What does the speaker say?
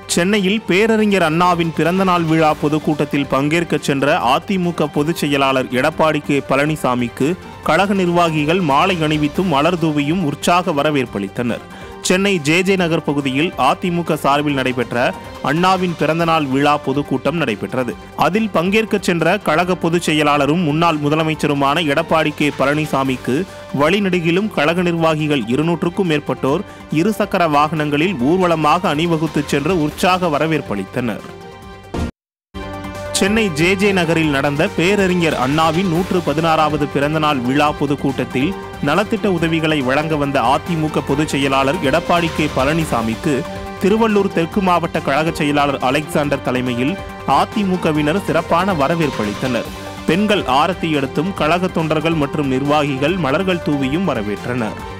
சென்னையில் பேரறிஞர் அண்ணாவின் பிறந்தநாள் விழா பொதுக்கூட்டத்தில் பங்கேற்கச் சென்ற அதிமுக பொதுச் செயலாளர் எடப்பாடி கே பழனிசாமிக்கு கழக நிர்வாகிகள் மாலை அணிவித்தும் மலர் தூவியும் உற்சாக வரவேற்பளித்தனர் சென்னை ஜே ஜே நகர் பகுதியில் அதிமுக சார்பில் நடைபெற்ற அண்ணாவின் பிறந்தநாள் விழா பொதுக்கூட்டம் நடைபெற்றது அதில் பங்கேற்கச் சென்ற கழக பொதுச் செயலாளரும் முன்னாள் முதலமைச்சருமான எடப்பாடி கே பழனிசாமிக்கு வழிநெடுகிலும் கழக நிர்வாகிகள் இருநூற்றுக்கும் மேற்பட்டோர் இருசக்கர வாகனங்களில் ஊர்வலமாக அணிவகுத்துச் சென்று உற்சாக வரவேற்பளித்தனர் சென்னை ஜே ஜே நகரில் நடந்த பேரறிஞர் அண்ணாவின் நூற்று பதினாறாவது பிறந்தநாள் விழா பொதுக்கூட்டத்தில் நலத்திட்ட உதவிகளை வழங்க வந்த அதிமுக பொதுச் செயலாளர் எடப்பாடி கே பழனிசாமிக்கு திருவள்ளூர் தெற்கு மாவட்ட கழக செயலாளர் அலெக்சாண்டர் தலைமையில் அதிமுகவினர் சிறப்பான வரவேற்பளித்தனர் பெண்கள் ஆரத்தி எடுத்தும் கழக தொண்டர்கள் மற்றும் நிர்வாகிகள் மலர்கள் தூவியும் வரவேற்றனர்